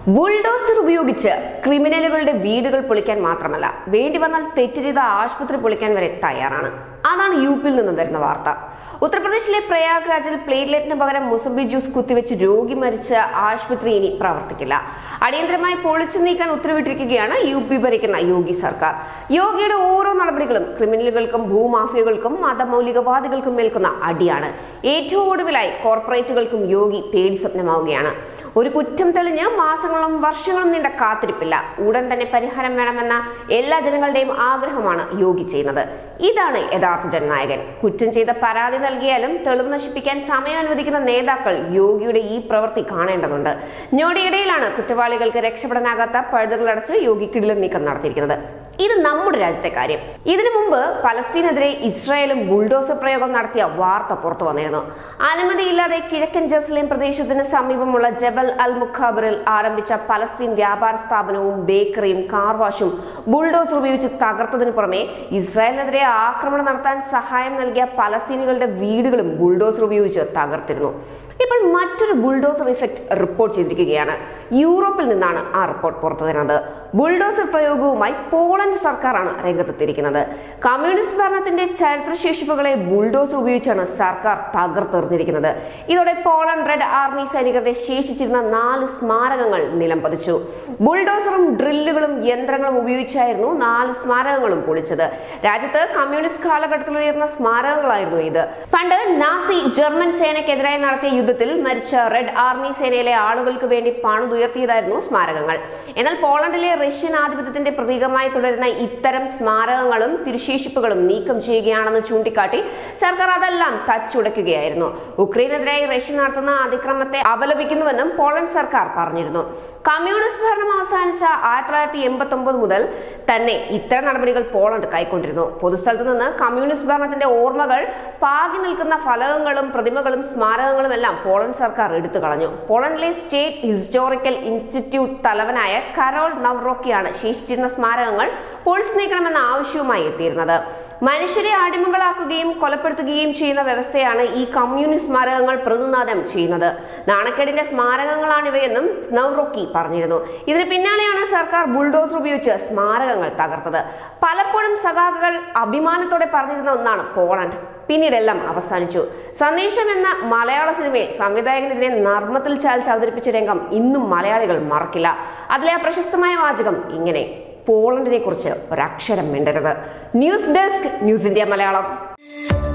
bulldozer ഉപയോഗിച്ച് ക്രിമിനലുകളുടെ വീടുകൾ പൊളിക്കാൻ മാത്രമല്ല വേണ്ടി വന്നാൽ തെറ്റ് ചെയ്ത ആശുപത്രി പൊളിക്കാൻ വരെ തയ്യാറാണ് അതാണ് യു പിയിൽ നിന്നും വരുന്ന വാർത്ത ഉത്തർപ്രദേശിലെ പ്രയാഗ്രാജിൽ പ്ലേറ്റ്ലെറ്റിന് പകരം മുസംബി ജ്യൂസ് കുത്തിവെച്ച് രോഗി മരിച്ച ആശുപത്രി ഇനി പ്രവർത്തിക്കില്ല അടിയന്തരമായി പൊളിച്ചു നീക്കാൻ ഉത്തരവിട്ടിരിക്കുകയാണ് യു പി ഭരിക്കുന്ന യോഗി സർക്കാർ യോഗിയുടെ ഓരോ നടപടികളും ക്രിമിനലുകൾക്കും ഭൂമാഫിയകൾക്കും മതമൗലികവാദികൾക്കും മേൽക്കുന്ന അടിയാണ് ഏറ്റവും ഒടുവിലായി കോർപ്പറേറ്റുകൾക്കും യോഗി പേടി സ്വപ്നമാവുകയാണ് ഒരു കുറ്റം തെളിഞ്ഞ് മാസങ്ങളും വർഷങ്ങളും നീണ്ട കാത്തിരിപ്പില്ല ഉടൻ തന്നെ പരിഹാരം വേണമെന്ന എല്ലാ ജനങ്ങളുടെയും ആഗ്രഹമാണ് യോഗി ചെയ്യുന്നത് ഇതാണ് യഥാർത്ഥ ജനനായകൻ കുറ്റം ചെയ്ത പരാതി നൽകിയാലും തെളിവ് നശിപ്പിക്കാൻ സമയം അനുവദിക്കുന്ന നേതാക്കൾ യോഗിയുടെ ഈ പ്രവൃത്തി കാണേണ്ടതുണ്ട് ഞൊടിയിടയിലാണ് കുറ്റവാളികൾക്ക് രക്ഷപ്പെടാനാകാത്ത പഴുതുകളടച്ച് യോഗി കിടിലൻ നീക്കം നടത്തിയിരിക്കുന്നത് ഇത് നമ്മുടെ രാജ്യത്തെ കാര്യം ഇതിനു മുമ്പ് പലസ്തീനെതിരെ ഇസ്രായേലും ബുൾഡോസർ പ്രയോഗം നടത്തിയ വാർത്ത പുറത്തു വന്നിരുന്നു അനുമതിയില്ലാതെ കിഴക്കൻ ജെറുസലേം പ്രദേശത്തിന് സമീപമുള്ള ജബൽ അൽ മുഖാബറിൽ ആരംഭിച്ച പലസ്തീൻ വ്യാപാര സ്ഥാപനവും ബേക്കറിയും കാർവാഷും ബുൾഡോസർ ഉപയോഗിച്ച് തകർത്തതിനു പുറമെ ഇസ്രായേലിനെതിരെ ആക്രമണം നടത്താൻ സഹായം നൽകിയ പലസ്തീനികളുടെ വീടുകളും ബുൾഡോസർ ഉപയോഗിച്ച് തകർത്തിരുന്നു ഇപ്പോൾ മറ്റൊരു ബുൾഡോസർ ഇഫക്റ്റ് റിപ്പോർട്ട് ചെയ്തിരിക്കുകയാണ് യൂറോപ്പിൽ നിന്നാണ് ആ റിപ്പോർട്ട് പുറത്തു വരുന്നത് ബുൾഡോസർ പ്രയോഗവുമായി പോളണ്ട് സർക്കാരാണ് രംഗത്തെത്തിയിരിക്കുന്നത് കമ്മ്യൂണിസ്റ്റ് ഭരണത്തിന്റെ ചരിത്രശേഷിപ്പുകളെ ബുൾഡോസർ ഉപയോഗിച്ചാണ് സർക്കാർ തകർത്തെറിഞ്ഞിരിക്കുന്നത് ഇതോടെ പോളണ്ട് റെഡ് ആർമി സൈനികരുടെ ശേഷിച്ചിരുന്ന നാല് സ്മാരകങ്ങൾ നിലം പതിച്ചു ബുൾഡോസറും ഡ്രില്ലുകളും യന്ത്രങ്ങളും ഉപയോഗിച്ചായിരുന്നു നാല് സ്മാരകങ്ങളും പൊളിച്ചത് രാജ്യത്ത് കമ്മ്യൂണിസ്റ്റ് കാലഘട്ടത്തിൽ ഉയർന്ന സ്മാരകങ്ങളായിരുന്നു ഇത് പണ്ട് നാസി ജർമ്മൻ സേനയ്ക്കെതിരായി നടത്തിയ യുദ്ധത്തിൽ മരിച്ച റെഡ് ആർമി സേനയിലെ ആളുകൾക്ക് വേണ്ടി പണിതുയർത്തിയതായിരുന്നു സ്മാരകങ്ങൾ എന്നാൽ പോളണ്ടിലെ റഷ്യൻ ആധിപത്യത്തിന്റെ പ്രതീകമായി തുടരുന്ന ഇത്തരം സ്മാരകങ്ങളും തിരുശേഷിപ്പുകളും നീക്കം ചെയ്യുകയാണെന്ന് ചൂണ്ടിക്കാട്ടി സർക്കാർ അതെല്ലാം തച്ചുടയ്ക്കുകയായിരുന്നു ഉക്രൈനെതിരായി റഷ്യ നടത്തുന്ന അതിക്രമത്തെ അപലപിക്കുന്നുവെന്നും പോളണ്ട് സർക്കാർ പറഞ്ഞിരുന്നു കമ്മ്യൂണിസ്റ്റ് ഭരണം അവസാനിച്ച ആയിരത്തി തൊള്ളായിരത്തി എൺപത്തി ഒമ്പത് മുതൽ തന്നെ ഇത്തരം നടപടികൾ പോളണ്ട് കൈക്കൊണ്ടിരുന്നു പൊതുസ്ഥലത്ത് നിന്ന് കമ്മ്യൂണിസ്റ്റ് ഭരണത്തിന്റെ ഓർമ്മകൾ പാകി നിൽക്കുന്ന ഫലകങ്ങളും പ്രതിമകളും സ്മാരകങ്ങളും എല്ലാം പോളണ്ട് സർക്കാർ എടുത്തു കളഞ്ഞു പോളണ്ടിലെ സ്റ്റേറ്റ് ഹിസ്റ്റോറിക്കൽ ഇൻസ്റ്റിറ്റ്യൂട്ട് തലവനായ കരോൾ നവ്റോക്കിയാണ് ശേഷിച്ചിരുന്ന സ്മാരകങ്ങൾ പൊളിച്ചു നീക്കണമെന്ന ആവശ്യവുമായി എത്തിയിരുന്നത് മനുഷ്യരെ അടിമകളാക്കുകയും കൊലപ്പെടുത്തുകയും ചെയ്യുന്ന വ്യവസ്ഥയാണ് ഈ കമ്മ്യൂണിസ്റ്റ് സ്മാരകങ്ങൾ പ്രതിനിധാനം ചെയ്യുന്നത് നാണക്കേടിന്റെ സ്മാരകങ്ങളാണിവയെന്നും നവ്റോക്കി പറഞ്ഞിരുന്നു ഇതിന് പിന്നാലെയാണ് സർക്കാർ ബുൾഡോസർ ഉപയോഗിച്ച് സ്മാരകങ്ങൾ തകർത്തത് പലപ്പോഴും സഖാക്കൾ അഭിമാനത്തോടെ പറഞ്ഞിരുന്ന ഒന്നാണ് പോളണ്ട് പിന്നീടെല്ലാം അവസാനിച്ചു സന്ദേശം എന്ന മലയാള സിനിമയെ സംവിധായകനെതിരെ നർമ്മത്തിൽ ചാലിച്ച് അവതരിപ്പിച്ച രംഗം ഇന്നും മലയാളികൾ മറക്കില്ല അതിലെ ആ പ്രശസ്തമായ വാചകം ഇങ്ങനെ പോളണ്ടിനെ കുറിച്ച് ഒരക്ഷരം മിണ്ടരുത് news desk news India Malayalam